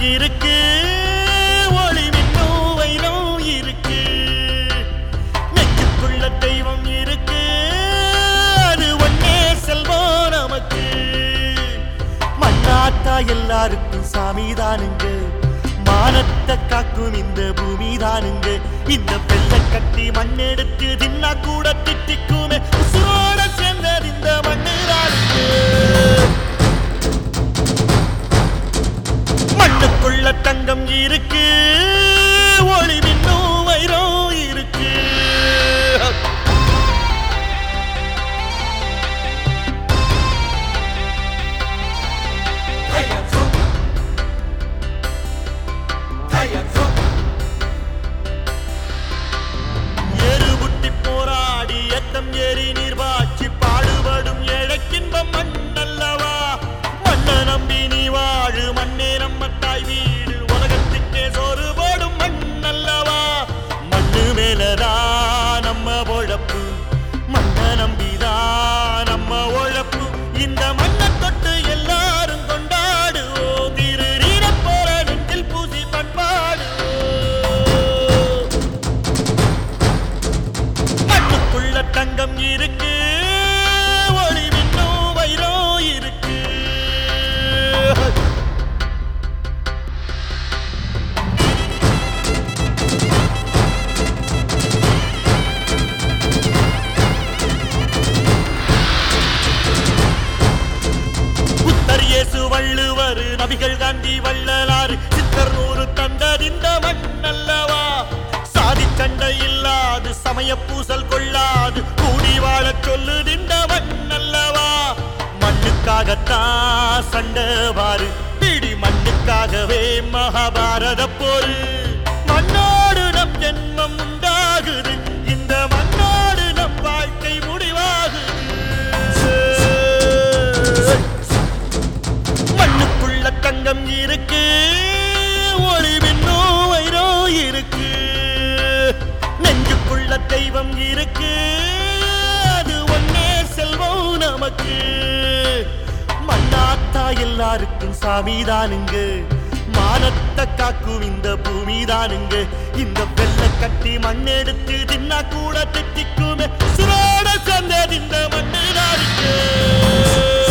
இருக்கு ஒளி மின்னும் வைரம் இருக்கு நெஞ்சுக்குள்ள தெய்வம் இருக்கு அது ஒன்னே செல்வம் நமக்கு மண்ணாத்தா எல்லாருக்கும் சாமிதானுங்க மானத்தை காக்கும் இந்த பூமி தானுங்க இந்த வெள்ளை கட்டி மண்ணெடுத்து தின்னா கூட திட்டிக்குமே உசுரோட சேர்ந்தது இந்த மண்ணு தானுங்க மண்ணுக்குள்ள தங்கம் இருக்கு ஒளி மின்னும் வைரம் இருக்கு எருபுட்டி போராடி எத்தம் ஏறி நீர் பாய்ச்சி பாடுபடும் ஏழைக்கின்பம் மண்ணல்லவா மண்ண நம்பி நீ வாழு மண்ணே நம்ம தாய் வீடு உலகத்துக்கே சோறு போடும் மண்ணல்லவா மண்ணு மேலதான் நம்ம பொழப்பு மண்ண நம்பிதான் நம்ம உழப்பு இந்த மண்ணை தொட்டு எல்லாரும் கொண்டாடுவோம் திரு போல நெஞ்சில் பூசி பண்பாடுவோம் மண்ணுக்குள்ள தங்கம் இருக்கு ஒளி மின்னும் வைரம் இருக்கு புத்தர் இயேசு வள்ளுவர் நபிகள் காந்தி வள்ளலாறு சித்தர் நூறு தந்ததிந்த மண்ணல்லவா சாதி சண்டை இல்லாது சமய பூசல் கொள்ளாது கூடி வாழச் சொல்லுதிந்த மண்ணல்லவா மண்ணுக்காகத்தான் சண்டை வாரு பிடி மண்ணுக்காகவே மகாபாரத போரு மண்ணோடு நம் ஜென்மம் உண்டாகுது இந்த மண்ணோடு நம் வாழ்க்கை முடிவாகுது மண்ணுக்குள்ள தங்கம் இருக்கு ஒளி மின்னும் வைரம் இருக்கு நெஞ்சுக்குள்ள தெய்வம் இருக்கு அது ஒன்னே செல்வம் நமக்கு மண்ணாத்தா எல்லாருக்கும் சாமிதானுங்க மானத்தை காக்கும் இந்த பூமி தானுங்க இந்த வெள்ளை கட்டி மண்ணெடுத்து தின்னா கூட திட்டிக்குமே சுரோட சேர்ந்தது இந்த மண்ணு தானுங்க